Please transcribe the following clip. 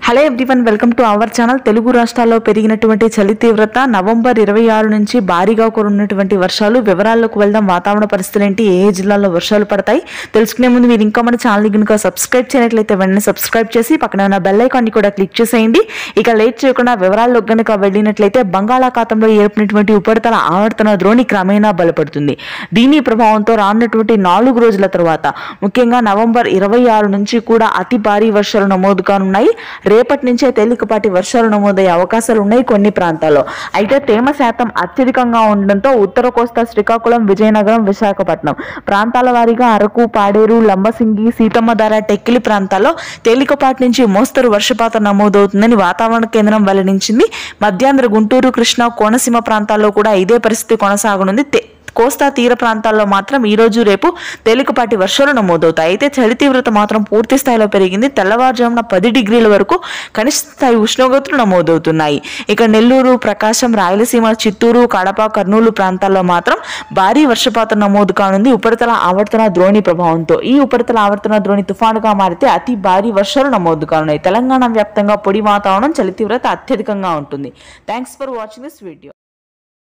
hello everyone welcome to our channel Telugu రాష్ట్రాల్లో పెరిగినటువంటి చలి తీవ్రత నవంబర్ ఇరవై ఆరు నుంచి భారీగా కురున్నటువంటి వర్షాలు వివరాల్లోకి వెళ్దాం వాతావరణ పరిస్థితులు ఏంటి ఏ ఏ జిల్లాల్లో వర్షాలు పడతాయి తెలుసుకునే ముందు మీరు ఇంకా మన ఛానల్ కనుక సబ్స్క్రైబ్ చేయనట్లయితే వెంటనే సబ్స్క్రైబ్ చేసి పక్కన ఉన్న బెల్ ఐకాన్ని కూడా క్లిక్ చేసేయండి ఇక లేట్ చేయకుండా వివరాల్లో కనుక వెళ్ళినట్లయితే బంగాళాఖాతంలో ఏర్పడినటువంటి ఉపరితల ఆవర్తన ద్రోణి క్రమేణా బలపడుతుంది దీని ప్రభావంతో రానున్నటువంటి నాలుగు రోజుల తర్వాత ముఖ్యంగా నవంబర్ ఇరవై ఆరు నుంచి కూడా అతి భారీ వర్షాలు నమోదు కానున్నాయి రేపటి నుంచే తేలికపాటి వర్షాలు నమోదయ్యే అవకాశాలు ఉన్నాయి కొన్ని ప్రాంతాల్లో అయితే తేమ శాతం అత్యధికంగా ఉండడంతో ఉత్తర కోస్తా శ్రీకాకుళం విజయనగరం విశాఖపట్నం ప్రాంతాల వారీగా అరకు పాడేరు లంబసింగి సీతమ్మధార టెక్కిలి ప్రాంతాల్లో తేలికపాటి నుంచి మోస్తరు వర్షపాతం నమోదవుతుందని వాతావరణ కేంద్రం వెల్లడించింది మధ్యాంధ్ర గుంటూరు కృష్ణా కోనసీమ ప్రాంతాల్లో కూడా ఇదే పరిస్థితి కొనసాగనుంది తే- కోస్తా తీర ప్రాంతాల్లో మాత్రం ఈ రోజు రేపు తేలికపాటి వర్షాలు నమోదవుతాయి అయితే చలి తీవ్రత మాత్రం పూర్తి స్థాయిలో పెరిగింది తెల్లవారుజామున పది డిగ్రీల వరకు కనిష్ట స్థాయి ఉష్ణోగ్రతలు నమోదవుతున్నాయి ఇక నెల్లూరు ప్రకాశం రాయలసీమ చిత్తూరు కడప కర్నూలు ప్రాంతాల్లో మాత్రం భారీ వర్షపాతం నమోదు కానుంది ఉపరితల ఆవర్తన ద్రోణి ప్రభావంతో ఈ ఉపరితల ఆవర్తన ద్రోణి తుఫానుగా మారితే అతి భారీ వర్షాలు నమోదు కానున్నాయి తెలంగాణ వ్యాప్తంగా పొడి వాతావరణం చలి తీవ్రత అత్యధికంగా ఉంటుంది thanks for watching this video